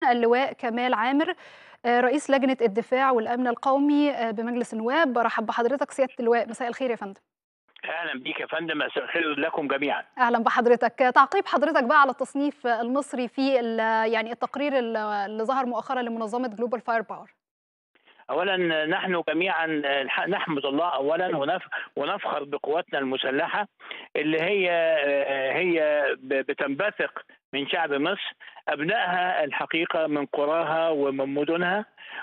اللواء كمال عامر رئيس لجنة الدفاع والأمن القومي بمجلس النواب برحب بحضرتك سيادة اللواء مساء الخير يا فندم اهلا بيك يا فندم مساء الخير لكم جميعا اهلا بحضرتك تعقيب حضرتك بقى على التصنيف المصري في يعني التقرير اللي ظهر مؤخرا لمنظمه جلوبال فاير باور اولا نحن جميعا نحمد الله اولا ونفخر بقواتنا المسلحه اللي هي هي بتنبثق من شعب مصر ابنائها الحقيقه من قراها ومن مدنها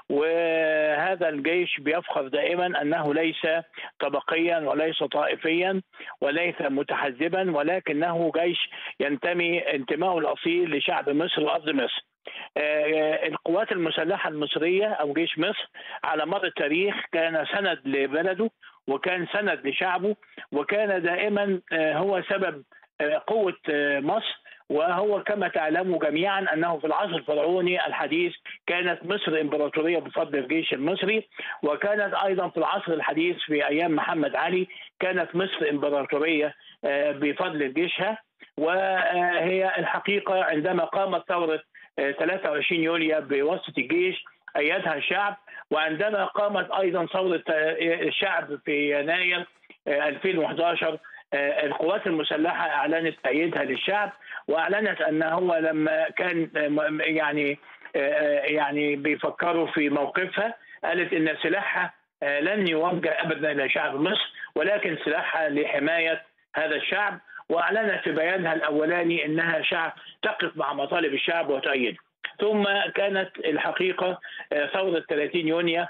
وهذا الجيش بيفخر دائما انه ليس طبقيا وليس طائفيا وليس متحزبا ولكنه جيش ينتمي انتمائه الاصيل لشعب مصر وارض مصر. القوات المسلحه المصريه او جيش مصر على مر التاريخ كان سند لبلده وكان سند لشعبه وكان دائما هو سبب قوه مصر وهو كما تعلموا جميعا انه في العصر الفرعوني الحديث كانت مصر امبراطوريه بفضل الجيش المصري وكانت ايضا في العصر الحديث في ايام محمد علي كانت مصر امبراطوريه بفضل جيشها وهي الحقيقه عندما قامت ثوره 23 يوليو بواسطه الجيش ايدها الشعب وعندما قامت ايضا ثوره الشعب في يناير 2011 القوات المسلحه اعلنت تأييدها للشعب واعلنت ان هو لما كان يعني يعني بيفكروا في موقفها قالت ان سلاحها لن يوجه ابدا الى شعب مصر ولكن سلاحها لحمايه هذا الشعب واعلنت في بيانها الاولاني انها شعب تقف مع مطالب الشعب وتؤيده ثم كانت الحقيقه ثوره 30 يونيو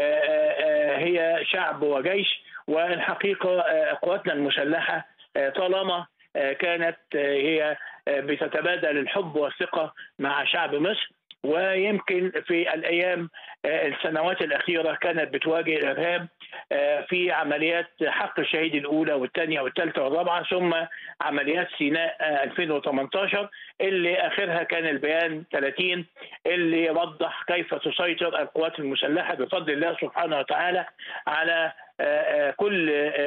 هي شعب وجيش والحقيقه قواتنا المسلحه طالما كانت هي بتتبادل الحب والثقه مع شعب مصر ويمكن في الايام السنوات الاخيره كانت بتواجه الارهاب في عمليات حق الشهيد الاولى والثانيه والثالثه والرابعه ثم عمليات سيناء 2018 اللي اخرها كان البيان 30 اللي وضح كيف تسيطر القوات المسلحه بفضل الله سبحانه وتعالى على كل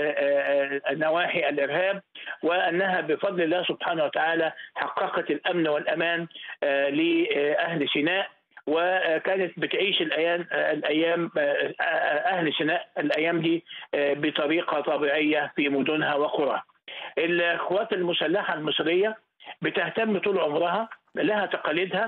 نواحي الارهاب وانها بفضل الله سبحانه وتعالى حققت الامن والامان لاهل سيناء وكانت بتعيش الايام الايام اهل سيناء الايام دي بطريقه طبيعيه في مدنها وقراها. القوات المسلحه المصريه بتهتم طول عمرها لها تقاليدها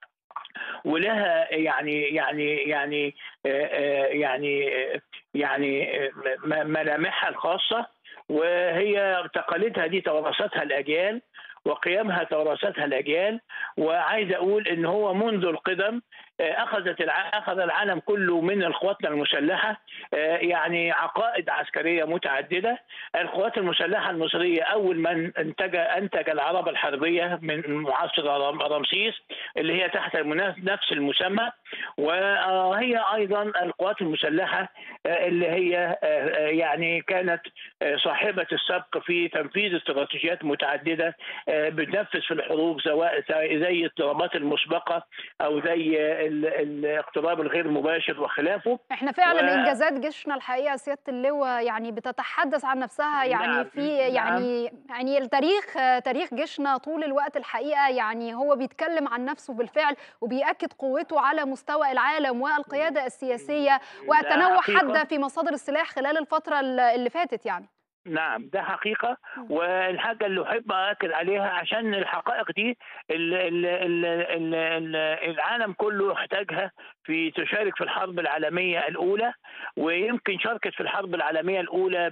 ولها يعني يعني يعني يعني يعني ملامحها الخاصه وهي تقاليدها دي تورثتها الاجيال وقيمها تورثتها الاجيال وعايز اقول ان هو منذ القدم اخذت اخذ العالم كله من القواتنا المسلحه يعني عقائد عسكريه متعدده القوات المسلحه المصريه اول من انتج انتج العربه الحربيه من معسكر رمسيس اللي هي تحت نفس المسمى وهي ايضا القوات المسلحه اللي هي يعني كانت صاحبه السبق في تنفيذ استراتيجيات متعدده بتنفذ في الحروب سواء زي الضربات المسبقه او زي الاقتراب الغير مباشر وخلافه احنا فعلا و... انجازات جيشنا الحقيقه سياده اللواء يعني بتتحدث عن نفسها يعني نعم. في يعني نعم. يعني التاريخ تاريخ جيشنا طول الوقت الحقيقه يعني هو بيتكلم عن نفسه بالفعل وبيأكد قوته على مستوى العالم والقياده السياسيه والتنوع حتى في مصادر السلاح خلال الفتره اللي فاتت يعني نعم ده حقيقة والحاجة اللي أحب أكد عليها عشان الحقائق دي ال ال ال ال ال العالم كله احتاجها في تشارك في الحرب العالمية الأولى ويمكن شاركت في الحرب العالمية الأولى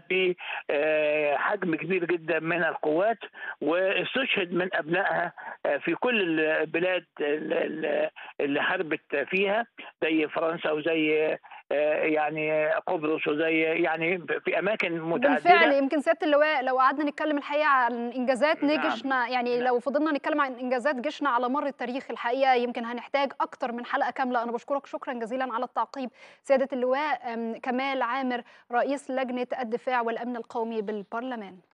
بحجم كبير جدا من القوات واستشهد من أبنائها في كل البلاد اللي حاربت فيها زي فرنسا وزي يعني قبرص وزي يعني في اماكن متعدده بالفعل يمكن سياده اللواء لو قعدنا نتكلم الحقيقه عن انجازات نعم. جيشنا يعني نعم. لو فضلنا نتكلم عن انجازات جيشنا على مر التاريخ الحقيقه يمكن هنحتاج اكتر من حلقه كامله انا بشكرك شكرا جزيلا على التعقيب سياده اللواء كمال عامر رئيس لجنه الدفاع والامن القومي بالبرلمان